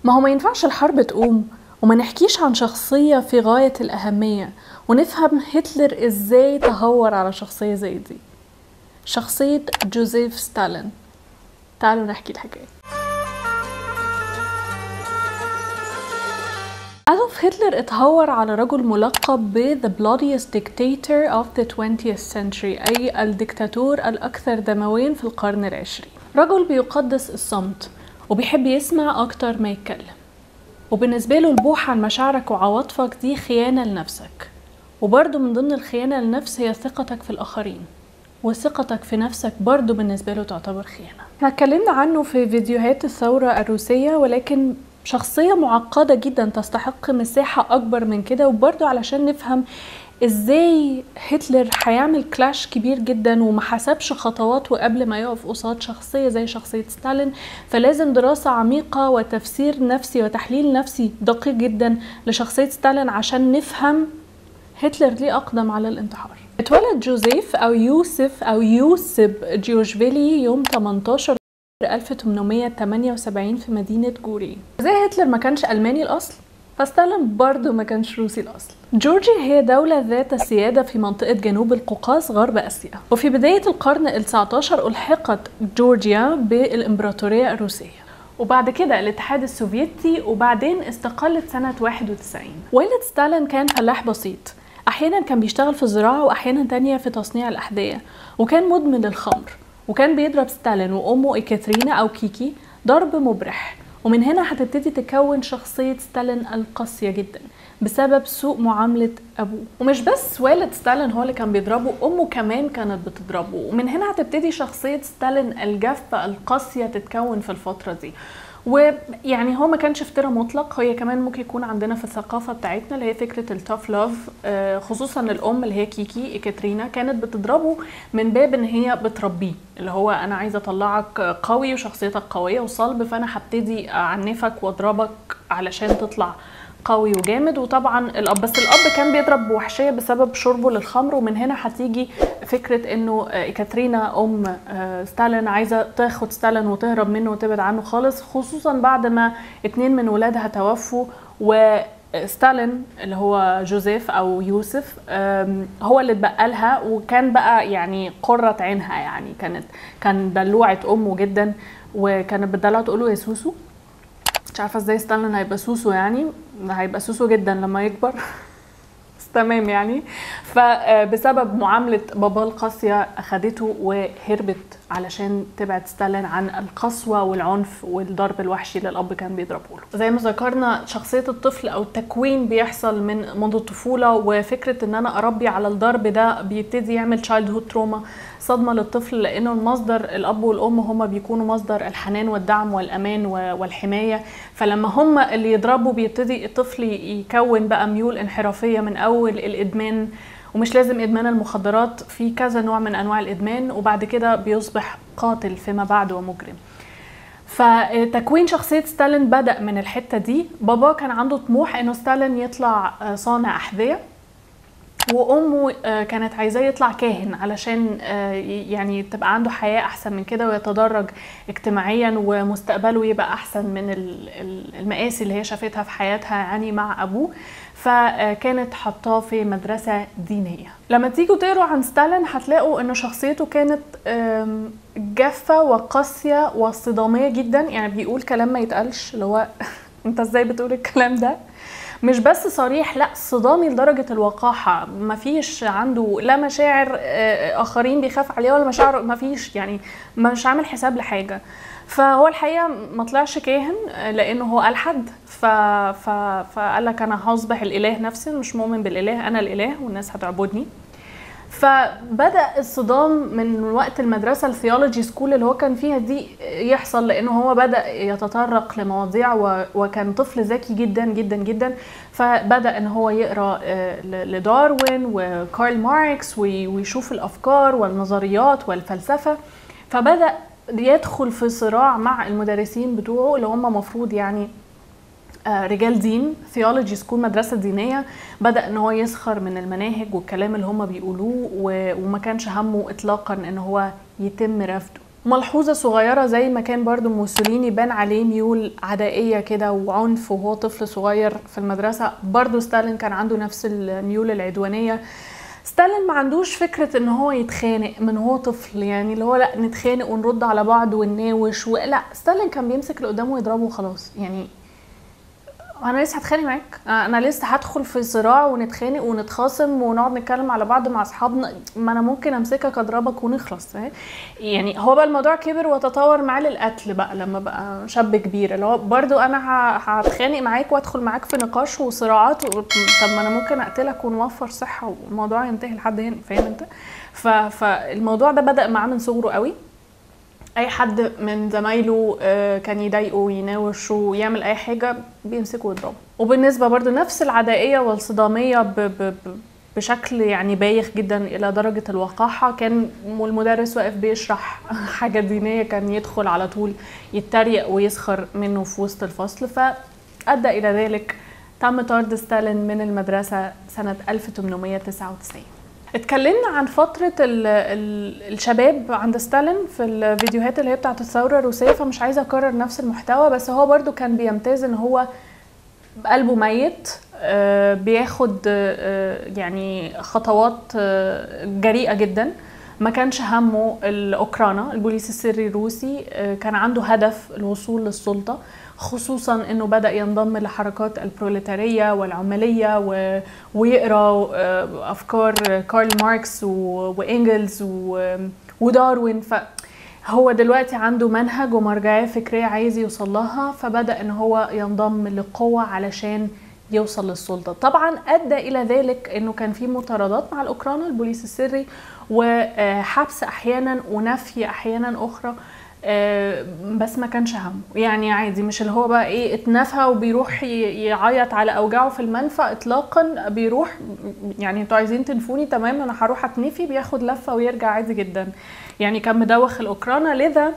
ما هو ما ينفعش الحرب تقوم وما نحكيش عن شخصية في غاية الأهمية ونفهم هتلر إزاي تهور على شخصية زي دي شخصية جوزيف ستالين تعالوا نحكي الحكاية أدولف هتلر اتهور على رجل ملقب ب The bloodiest dictator of the 20th century أي الدكتاتور الأكثر دمويا في القرن العشرين رجل بيقدس الصمت وبيحب يسمع أكتر ما يتكلم وبالنسبة له البوح عن مشاعرك وعواطفك دي خيانة لنفسك وبرضه من ضمن الخيانة للنفس هي ثقتك في الآخرين وثقتك في نفسك برضه بالنسبة له تعتبر خيانة احنا اتكلمنا عنه في فيديوهات الثورة الروسية ولكن شخصية معقدة جدا تستحق مساحة أكبر من كده وبرضه علشان نفهم ازاي هتلر هيعمل كلاش كبير جدا وما حسبش خطواته قبل ما يقف قصاد شخصيه زي شخصيه ستالين فلازم دراسه عميقه وتفسير نفسي وتحليل نفسي دقيق جدا لشخصيه ستالين عشان نفهم هتلر ليه اقدم على الانتحار اتولد جوزيف او يوسف او يوسف جيوشفيلي يوم 18 1878 في مدينة جوري زي هتلر ما كانش ألماني الأصل فستالين برضه ما كانش روسي الأصل جورجيا هي دولة ذات سيادة في منطقة جنوب القوقاز غرب آسيا وفي بداية القرن ال19 ألحقت جورجيا بالإمبراطورية الروسية وبعد كده الاتحاد السوفيتي وبعدين استقلت سنة 91 والد ستالين كان فلاح بسيط أحيانا كان بيشتغل في الزراعة وأحيانا تانية في تصنيع الأحذية وكان مدمن للخمر وكان بيضرب ستالين وأمه إكاترينا أو كيكي ضرب مبرح ومن هنا هتبتدي تكون شخصية ستالين القاسية جدا بسبب سوء معاملة أبوه ومش بس والد ستالين هو اللي كان بيضربه أمه كمان كانت بتضربه ومن هنا هتبتدي شخصية ستالين الجافة القاسية تتكون في الفترة دي ويعني هو ما كانش افتراء مطلق هي كمان ممكن يكون عندنا في الثقافه بتاعتنا اللي هي فكره التاف لاف خصوصا الام اللي هي كيكي كاترينا كانت بتضربه من باب ان هي بتربيه اللي هو انا عايزه اطلعك قوي وشخصيتك قويه وصلب فانا هبتدي اعنفك واضربك علشان تطلع قوي وجامد وطبعا الاب بس الاب كان بيضرب بوحشيه بسبب شربه للخمر ومن هنا هتيجي فكره انه كاترينا ام ستالين عايزه تاخد ستالين وتهرب منه وتبعد عنه خالص خصوصا بعد ما اتنين من ولادها توفوا و ستالين اللي هو جوزيف او يوسف هو اللي اتبقى لها وكان بقى يعني قرة عينها يعني كانت كان دلوعة امه جدا وكانت بتدلع تقول له يا سوسو مش عارفه ازاي ستالين هيبقى سوسو يعني هيبقى سوسو جدا لما يكبر بس تمام يعني فبسبب معاملة باباه القاسية أخدته وهربت علشان تبعد ستالين عن القسوة والعنف والضرب الوحشي اللي الأب كان بيضربه له زي ما ذكرنا شخصية الطفل أو التكوين بيحصل من منذ الطفولة وفكرة إن أنا أربي على الضرب ده بيبتدي يعمل تشايلد هود تروما صدمة للطفل لأنه المصدر الأب والأم هما بيكونوا مصدر الحنان والدعم والأمان والحماية فلما هما اللي يضربوا بيبتدي الطفل يكون بقى ميول انحرافية من أول الإدمان ومش لازم ادمان المخدرات في كذا نوع من انواع الادمان وبعد كده بيصبح قاتل فيما بعد ومجرم فتكوين شخصية ستالين بدأ من الحتة دي بابا كان عنده طموح انه ستالين يطلع صانع أحذية وامه كانت عايزاه يطلع كاهن علشان يعني تبقى عنده حياه احسن من كده ويتدرج اجتماعيا ومستقبله يبقى احسن من المآسي اللي هي شافتها في حياتها يعني مع ابوه فكانت حطاه في مدرسه دينيه لما تيجوا تقروا عن ستالين هتلاقوا انه شخصيته كانت جافه وقاسيه وصداميه جدا يعني بيقول كلام ما يتقالش اللي هو انت ازاي بتقول الكلام ده مش بس صريح لا صدامي لدرجه الوقاحه مفيش عنده لا مشاعر اخرين بيخاف عليها ولا مشاعر مفيش يعني مش عامل حساب لحاجه فهو الحقيقه ما طلعش كاهن لانه هو الحد ف... ف... فقال لك انا هصبح الاله نفسي مش مؤمن بالاله انا الاله والناس هتعبدني فبدا الصدام من وقت المدرسه الثيولوجي سكول اللي هو كان فيها دي يحصل لانه هو بدا يتطرق لمواضيع وكان طفل ذكي جدا جدا جدا فبدا ان هو يقرا لداروين وكارل ماركس ويشوف الافكار والنظريات والفلسفه فبدا يدخل في صراع مع المدرسين بتوعه اللي هم مفروض يعني رجال دين ثيولوجي سكول مدرسه دينيه بدا ان هو يسخر من المناهج والكلام اللي هم بيقولوه وما كانش همه اطلاقا ان هو يتم رفضه ملحوظة صغيرة زي ما كان برضو موسوليني بان عليه ميول عدائية كده وعنف وهو طفل صغير في المدرسة برضو ستالين كان عنده نفس الميول العدوانية ستالين ما عندوش فكرة ان هو يتخانق من هو طفل يعني اللي هو لا نتخانق ونرد على بعض ونناوش ولا ستالين كان بيمسك اللي قدامه ويضربه وخلاص يعني انا لسه هتخانق معاك انا لسه هدخل في صراع ونتخانق ونتخاصم ونقعد نتكلم على بعض مع اصحابنا ما انا ممكن امسكك اضربك ونخلص فاهم يعني هو بقى الموضوع كبر وتطور معاه للقتل بقى لما بقى شاب كبير اللي هو برضو انا ه- هتخانق معاك وادخل معاك في نقاش وصراعات و... طب ما انا ممكن اقتلك ونوفر صحه والموضوع ينتهي لحد هنا فاهم انت ف... فالموضوع ده بدا معاه من صغره قوي اي حد من زمايله آه، كان يضايقه ويناوشه يعمل اي حاجه بيمسكه ويضربه وبالنسبه برضو نفس العدائيه والصداميه ب ب ب بشكل يعني بايخ جدا الى درجه الوقاحه كان والمدرس واقف بيشرح حاجه دينيه كان يدخل على طول يتريق ويسخر منه في وسط الفصل فادى الى ذلك تم طرد ستالين من المدرسه سنه 1899 اتكلمنا عن فترة ال ال الشباب عند ستالين في الفيديوهات اللي هي بتاعت الثورة الروسية فمش عايزة أكرر نفس المحتوى بس هو برضو كان بيمتاز إن هو قلبه ميت آه، بياخد آه، يعني خطوات آه، جريئة جدا ما كانش همه الأوكرانا البوليس السري الروسي آه، كان عنده هدف الوصول للسلطة خصوصا انه بدا ينضم لحركات البروليتاريه والعماليه و... ويقرا آه، افكار كارل ماركس و... وانجلز و... وداروين فهو دلوقتي عنده منهج ومرجعيه فكريه عايز يوصل لها فبدا ان هو ينضم لقوه علشان يوصل للسلطه طبعا ادى الى ذلك انه كان في مطاردات مع الاوكران البوليس السري وحبس احيانا ونفي احيانا اخرى آه، بس ما كانش همه يعني عادي مش اللي هو بقى ايه اتنفى وبيروح ي- يعيط على اوجاعه في المنفى اطلاقا بيروح يعني انتوا عايزين تنفوني تمام انا هروح اتنفي بياخد لفه ويرجع عادي جدا يعني كان مدوخ الاوكرانا لذا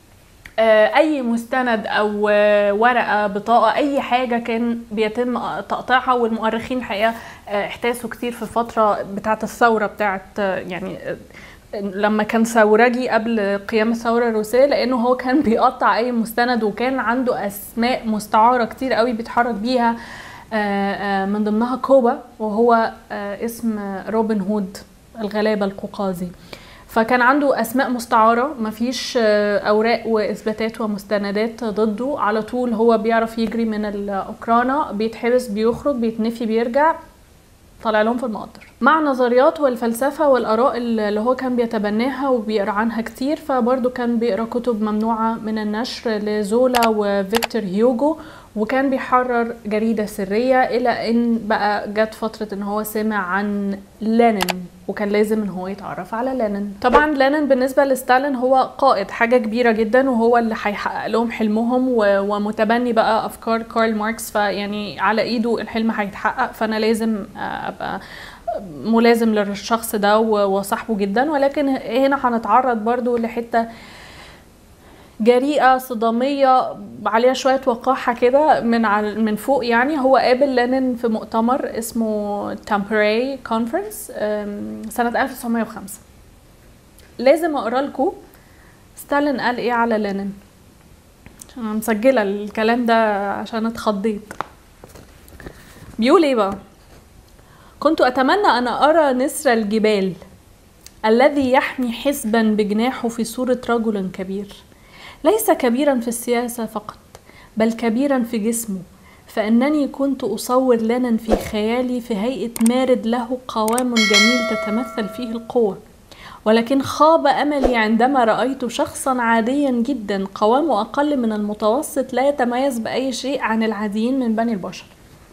آه، اي مستند او آه، ورقه بطاقه اي حاجه كان بيتم تقطيعها والمؤرخين الحقيقه آه، احتاسوا كتير في الفتره بتاعه الثوره بتاعه آه، يعني آه، لما كان ثورجي قبل قيام الثوره الروسيه لانه هو كان بيقطع اي مستند وكان عنده اسماء مستعاره كتير قوي بيتحرك بيها آه، آه، من ضمنها كوبا وهو آه، اسم روبن هود الغلابه القوقازي فكان عنده اسماء مستعاره مفيش آه، اوراق واثباتات ومستندات ضده على طول هو بيعرف يجري من الاوكرانا بيتحبس بيخرج بيتنفي بيرجع طالع لهم في المقدر مع النظريات والفلسفة والآراء اللي هو كان بيتبناها وبيقرا عنها كتير فبرضه كان بيقرا كتب ممنوعة من النشر لزولا وفيكتور هيوجو وكان بيحرر جريدة سرية إلى إن بقى جت فترة إن هو سمع عن لينين وكان لازم إن هو يتعرف على لينين طبعا لينين بالنسبة لستالين هو قائد حاجة كبيرة جدا وهو اللي هيحقق لهم حلمهم و- ومتبني بقى أفكار كارل ماركس فيعني على إيده الحلم هيتحقق فأنا لازم آه، أبقى ملازم للشخص ده و- وصاحبه جدا ولكن هنا هنتعرض برضو لحته جريئه صداميه عليها شويه وقاحه كده من على من فوق يعني هو قابل لينين في مؤتمر اسمه تامبراي كونفرنس سنه 1905 لازم اقرا لكم ستالين قال ايه على لينين عشان انا مسجله الكلام ده عشان اتخضيت بيقول ايه بقى كنت أتمنى أن أرى نسر الجبال الذي يحمي حزبا بجناحه في صورة رجل كبير ليس كبيرا في السياسة فقط بل كبيرا في جسمه فإنني كنت أصور لنا في خيالي في هيئة مارد له قوام جميل تتمثل فيه القوة ولكن خاب أملي عندما رأيت شخصا عاديا جدا قوامه أقل من المتوسط لا يتميز بأي شيء عن العاديين من بني البشر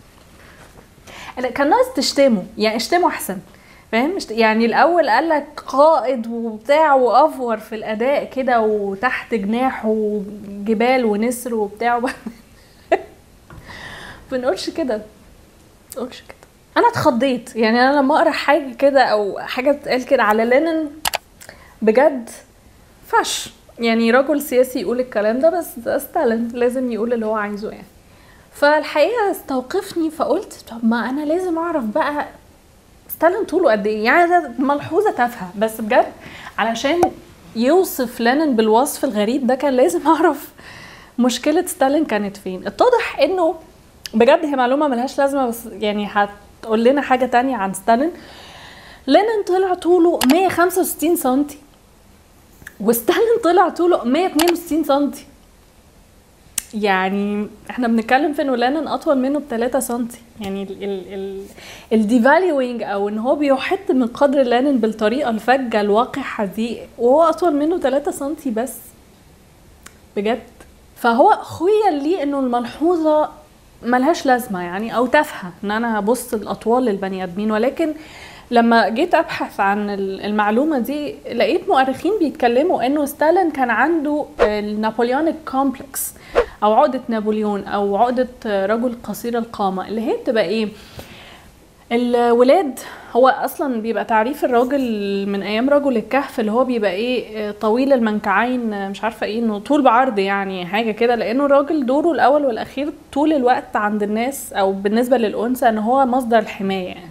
لا، كان ناقص تشتمه يعني اشتمه احسن فاهم اشت- يعني الاول قال لك قائد وبتاع وافور في الاداء كده وتحت جناحه جبال ونسر وبتاع بنقولش كده بنقولش كده انا اتخضيت يعني انا لما اقرا حاجه كده او حاجه تتقال كده على لينين بجد فش يعني رجل سياسي يقول الكلام ده بس ده ستالين لازم يقول اللي هو عايزه يعني فالحقيقه استوقفني فقلت طب ما انا لازم اعرف بقى ستالين طوله قد ايه يعني ده ملحوظه تافهه بس بجد علشان يوصف لينين بالوصف الغريب ده كان لازم اعرف مشكله ستالين كانت فين اتضح انه بجد هي معلومه ملهاش لازمه بس يعني هتقول لنا حاجه تانية عن ستالين لينين طلع طوله 165 سنتي وستالين طلع طوله 162 سنتي يعني احنا بنتكلم في انه لينين اطول منه ب 3 سنتي يعني ال ال ال الديفاليوينج او ان هو بيحط من قدر لينين بالطريقه الفجه الوقحه دي وهو اطول منه 3 سنتي بس بجد فهو خيل لي انه الملحوظه ملهاش لازمه يعني او تافهه ان انا ابص الاطوال للبني ادمين ولكن لما جيت ابحث عن المعلومه دي لقيت مؤرخين بيتكلموا انه ستالين كان عنده النابليونيك كومبلكس او عقده نابليون او عقده رجل قصير القامه اللي هي بتبقى ايه الولاد هو اصلا بيبقى تعريف الراجل من ايام رجل الكهف اللي هو بيبقى ايه طويل المنكعين مش عارفه ايه انه طول بعرض يعني حاجه كده لانه الراجل دوره الاول والاخير طول الوقت عند الناس او بالنسبه للانثى ان هو مصدر الحمايه يعني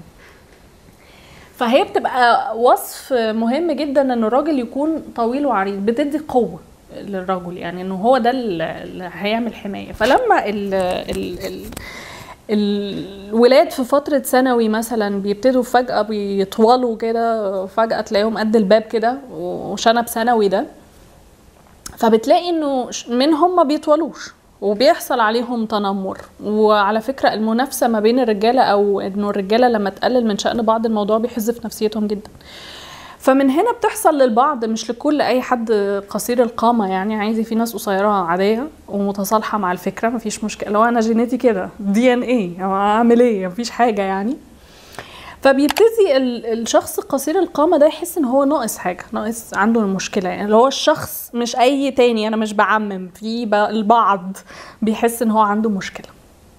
فهي بتبقى وصف مهم جدا ان الراجل يكون طويل وعريض بتدي قوه للرجل يعني انه هو ده اللي هيعمل حمايه فلما ال ال ال الولاد في فترة ثانوي مثلا بيبتدوا فجأة بيطولوا كده فجأة تلاقيهم قد الباب كده وشنب ثانوي ده فبتلاقي انه منهم ما بيطولوش وبيحصل عليهم تنمر وعلى فكرة المنافسة ما بين الرجالة أو إنه الرجالة لما تقلل من شأن بعض الموضوع بيحز في نفسيتهم جدا فمن هنا بتحصل للبعض مش لكل اي حد قصير القامه يعني عايزي في ناس قصيره عاديه ومتصالحه مع الفكره مفيش مشكله لو انا جينيتي كده دي ان ايه اعمل ايه مفيش حاجه يعني فبيبتدي الشخص قصير القامة ده يحس ان هو ناقص حاجة ناقص عنده المشكلة يعني اللي هو الشخص مش اي تاني انا مش بعمم في البعض بيحس ان هو عنده مشكلة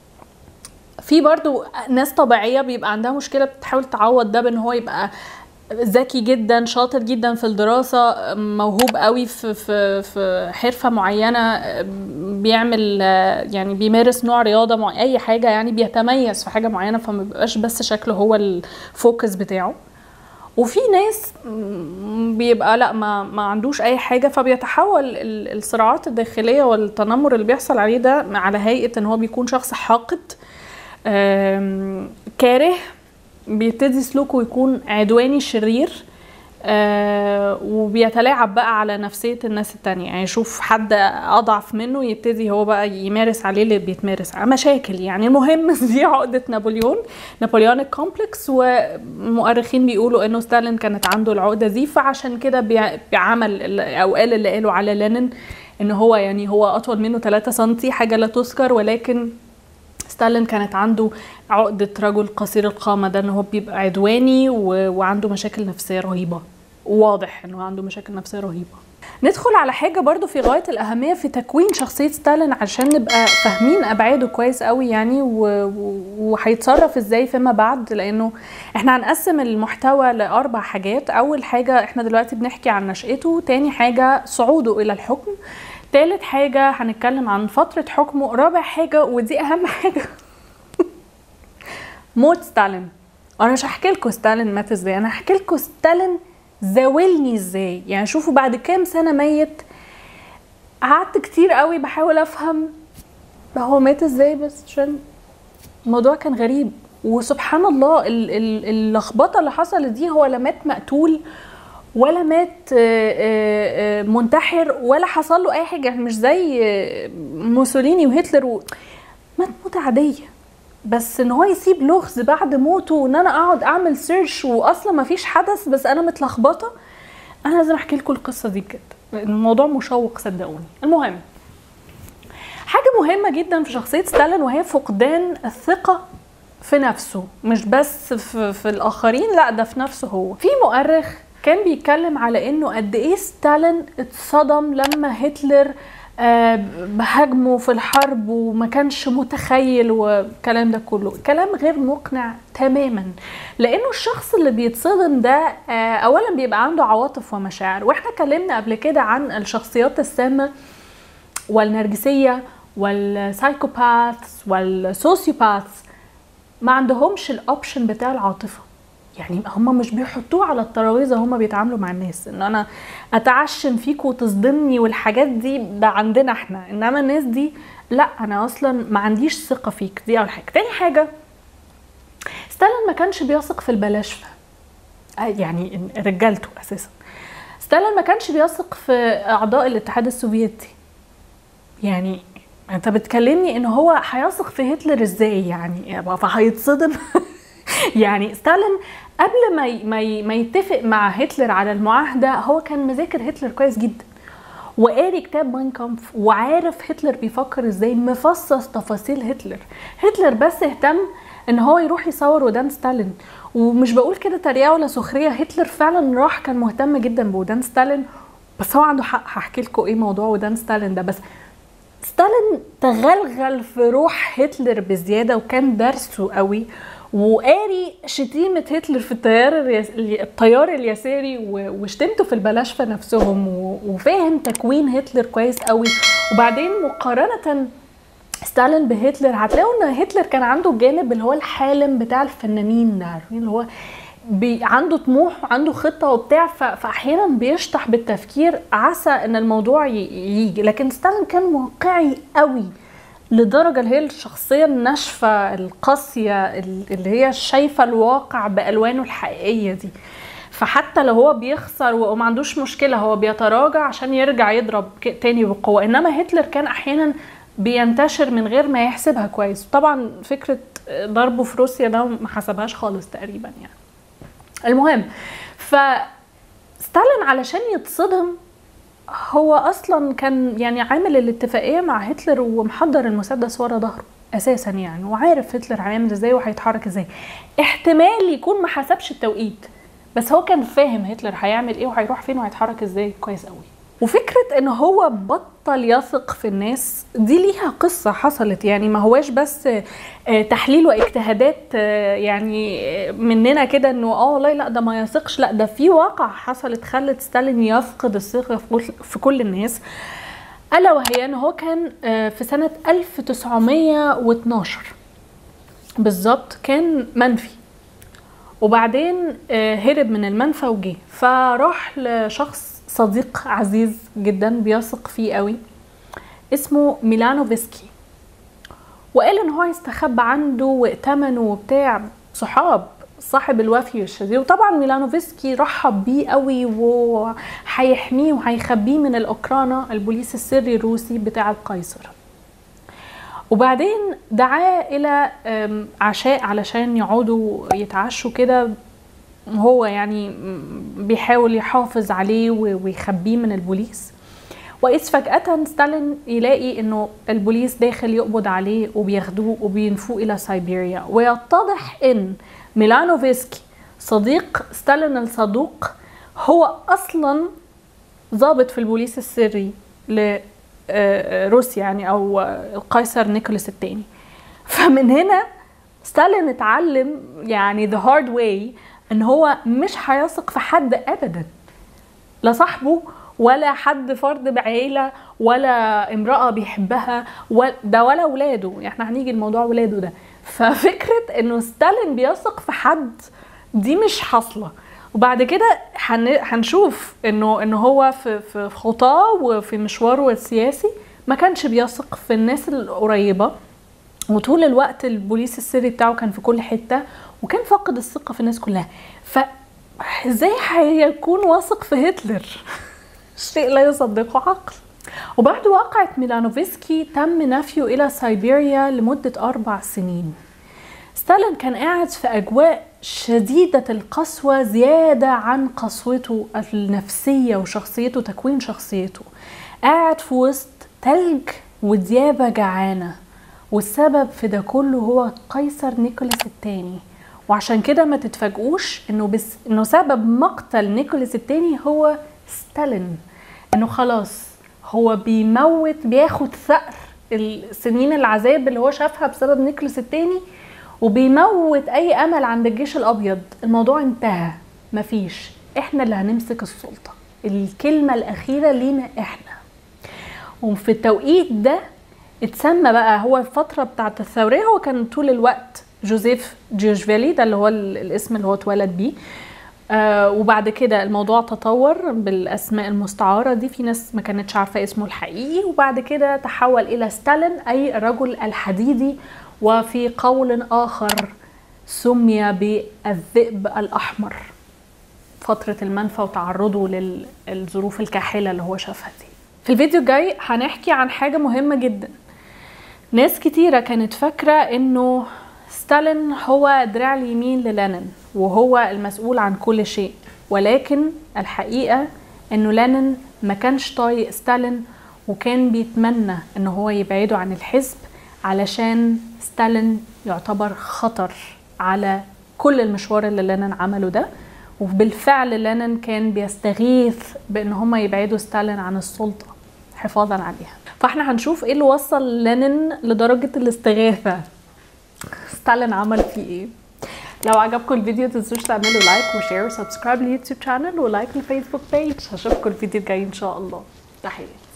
في برضو ناس طبيعية بيبقى عندها مشكلة بتحاول تعوض ده بان هو يبقى ذكي جدا شاطر جدا في الدراسة موهوب قوي في, في, في حرفة معينة بيعمل يعني بيمارس نوع رياضة مع أي حاجة يعني بيتميز في حاجة معينة فما بيبقاش بس شكله هو الفوكس بتاعه وفي ناس بيبقى لا ما, ما عندوش اي حاجه فبيتحول الصراعات الداخليه والتنمر اللي بيحصل عليه ده على هيئه ان هو بيكون شخص حاقد كاره بيبتدي سلوكه يكون عدواني شرير آه وبيتلاعب بقى على نفسية الناس التانية يعني يشوف حد أضعف منه يبتدي هو بقى يمارس عليه اللي بيتمارس على مشاكل يعني المهم دي عقدة نابليون نابليونيك كومبلكس ومؤرخين بيقولوا إنه ستالين كانت عنده العقدة دي فعشان كده بيعمل أو قال اللي قالوا على لينين إن هو يعني هو أطول منه 3 سنتي حاجة لا تذكر ولكن ستالين كانت عنده عقدة رجل قصير القامة ده ان هو بيبقى عدواني و... وعنده مشاكل نفسية رهيبة واضح انه عنده مشاكل نفسية رهيبة ندخل على حاجة برضو في غاية الأهمية في تكوين شخصية ستالين عشان نبقى فاهمين أبعاده كويس قوي يعني وهيتصرف ازاي فيما بعد لأنه احنا هنقسم المحتوى لأربع حاجات أول حاجة احنا دلوقتي بنحكي عن نشأته تاني حاجة صعوده إلى الحكم تالت حاجة هنتكلم عن فترة حكمه رابع حاجة ودي أهم حاجة موت ستالين انا مش هحكي لكم ستالين مات ازاي انا هحكي لكم ستالين زاولني ازاي يعني شوفوا بعد كام سنه ميت قعدت كتير قوي بحاول افهم هو مات ازاي بس عشان الموضوع كان غريب وسبحان الله اللخبطه اللي حصلت دي هو لا مات مقتول ولا مات منتحر ولا حصل له اي حاجه يعني مش زي موسوليني وهتلر و... مات موتة عاديه بس ان هو يسيب لغز بعد موته وان انا اقعد اعمل سيرش واصلا ما فيش حدث بس انا متلخبطه انا لازم احكي لكم القصه دي بجد الموضوع مشوق صدقوني المهم حاجه مهمه جدا في شخصيه ستالين وهي فقدان الثقه في نفسه مش بس في, في الاخرين لا ده في نفسه هو في مؤرخ كان بيتكلم على انه قد ايه ستالين اتصدم لما هتلر بهاجمه في الحرب وما كانش متخيل والكلام ده كله كلام غير مقنع تماما لانه الشخص اللي بيتصدم ده اولا بيبقى عنده عواطف ومشاعر واحنا اتكلمنا قبل كده عن الشخصيات السامه والنرجسيه والسايكوباثs والسوسيوباثs ما عندهمش الاوبشن بتاع العاطفه يعني هم مش بيحطوه على الترابيزه هم بيتعاملوا مع الناس ان انا اتعشم فيك وتصدمني والحاجات دي ده عندنا احنا انما الناس دي لا انا اصلا ما عنديش ثقه فيك دي اول حاجه تاني حاجه ستالين ما كانش بيثق في البلاشفه يعني رجالته اساسا ستالين ما كانش بيثق في اعضاء الاتحاد السوفيتي يعني انت بتكلمني ان هو هيثق في هتلر ازاي يعني فهيتصدم يعني ستالين قبل ما ي- ما ي- ما يتفق مع هتلر على المعاهده هو كان مذاكر هتلر كويس جدا وقاري كتاب ماين كامف وعارف هتلر بيفكر ازاي مفصص تفاصيل هتلر هتلر بس اهتم ان هو يروح يصور ودان ستالين ومش بقول كده تريقه ولا سخريه هتلر فعلا راح كان مهتم جدا بودان ستالين بس هو عنده حق هحكي لكم ايه موضوع ودان ستالين ده بس ستالين تغلغل في روح هتلر بزياده وكان درسه قوي وقاري شتيمة هتلر في التيار اليس... التيار اليساري و... وشتمته في البلاشفة نفسهم و... وفاهم تكوين هتلر كويس قوي وبعدين مقارنة ستالين بهتلر هتلاقوا ان هتلر كان عنده الجانب اللي هو الحالم بتاع الفنانين ده عارفين اللي هو بي عنده طموح وعنده خطه وبتاع ف- فاحيانا بيشطح بالتفكير عسى ان الموضوع ي- يجي لكن ستالين كان واقعي قوي لدرجه اللي هي الشخصيه الناشفه القاسيه ال- اللي هي شايفه الواقع بالوانه الحقيقيه دي فحتى لو هو بيخسر وما عندوش مشكله هو بيتراجع عشان يرجع يضرب ك- تاني بقوه انما هتلر كان احيانا بينتشر من غير ما يحسبها كويس طبعا فكره ضربه في روسيا ده ما حسبهاش خالص تقريبا يعني المهم ف ستالين علشان يتصدم هو اصلا كان يعني عامل الاتفاقيه مع هتلر ومحضر المسدس ورا ظهره اساسا يعني وعارف هتلر هيعمل ازاي وهيتحرك ازاي احتمال يكون ما حسبش التوقيت بس هو كان فاهم هتلر هيعمل ايه وهيروح فين وهيتحرك ازاي كويس قوي وفكرة ان هو بطل يثق في الناس دي ليها قصة حصلت يعني ما هواش بس آه، تحليل واجتهادات آه، يعني آه، مننا كده انه اه والله لا ده ما يثقش لا ده في واقع حصلت خلت ستالين يفقد الثقة في كل- في كل الناس الا وهي ان هو كان آه، في سنة 1912 بالظبط كان منفي وبعدين آه، هرب من المنفى وجه فراح لشخص صديق عزيز جدا بيثق فيه قوي اسمه ميلانوفسكي وقال ان هو هيستخبى عنده وائتمنه وبتاع صحاب صاحب الوفي الشديد وطبعا ميلانوفسكي رحب بيه قوي وهيحميه وهيخبيه من الاوكرانة البوليس السري الروسي بتاع القيصر وبعدين دعاه الى أم، عشاء علشان يقعدوا يتعشوا كده هو يعني م، بيحاول يحافظ عليه و- ويخبيه من البوليس وإذ فجأة ستالين يلاقي إنه البوليس داخل يقبض عليه وبياخدوه وبينفوه إلى سيبيريا ويتضح إن ميلانوفسكي صديق ستالين الصدوق هو أصلا ضابط في البوليس السري لروسيا يعني أو القيصر نيكولاس الثاني فمن هنا ستالين اتعلم يعني ذا هارد واي ان هو مش هيثق في حد ابدا لا صاحبه ولا حد فرد بعيلة ولا امرأة بيحبها ولا ده ولا ولاده يعني احنا هنيجي لموضوع ولاده ده ففكرة انه ستالين بيثق في حد دي مش حاصلة وبعد كده هن- هنشوف انه انه هو في في في خطاه وفي مشواره السياسي ما كانش بيثق في الناس القريبة وطول الوقت البوليس السري بتاعه كان في كل حته وكان فاقد الثقه في الناس كلها ف ازاي هيكون واثق في هتلر شيء لا يصدقه عقل وبعد واقعة ميلانوفسكي تم نفيه إلى سيبيريا لمدة أربع سنين ستالين كان قاعد في أجواء شديدة القسوة زيادة عن قسوته النفسية وشخصيته تكوين شخصيته قاعد في وسط تلج وديابة جعانة والسبب في ده كله هو قيصر نيكولاس الثاني وعشان كده ما تتفاجئوش انه بس انه سبب مقتل نيكولاس الثاني هو ستالين انه خلاص هو بيموت بياخد ثأر السنين العذاب اللي هو شافها بسبب نيكولاس الثاني وبيموت اي امل عند الجيش الابيض الموضوع انتهى مفيش احنا اللي هنمسك السلطه الكلمه الاخيره لينا احنا وفي التوقيت ده اتسمى بقى هو الفترة بتاعت الثورية هو كان طول الوقت جوزيف جيوشفيلي ده اللي هو ال- الاسم اللي هو اتولد بيه آه وبعد كده الموضوع تطور بالاسماء المستعاره دي في ناس ما كانتش عارفه اسمه الحقيقي وبعد كده تحول الى ستالين اي الرجل الحديدي وفي قول اخر سمي بالذئب الاحمر فترة المنفى وتعرضه للظروف الكاحلة اللي هو شافها دي في الفيديو الجاي هنحكي عن حاجة مهمة جدا ناس كتيرة كانت فاكرة انه ستالين هو دراع اليمين للينين وهو المسؤول عن كل شيء ولكن الحقيقة انه لينين ما كانش طايق ستالين وكان بيتمنى ان هو يبعده عن الحزب علشان ستالين يعتبر خطر على كل المشوار اللي لينين عمله ده وبالفعل لينين كان بيستغيث بان هم يبعدوا ستالين عن السلطه حفاظا عليها فاحنا هنشوف ايه اللي وصل لينين لدرجه الاستغاثه ستالين عمل فيه ايه لو عجبكم الفيديو تنسوش تعملوا لايك وشير وسبسكرايب لليوتيوب شانل ولايك للفيسبوك بيج هشوفكم الفيديو الجاي ان شاء الله تحيه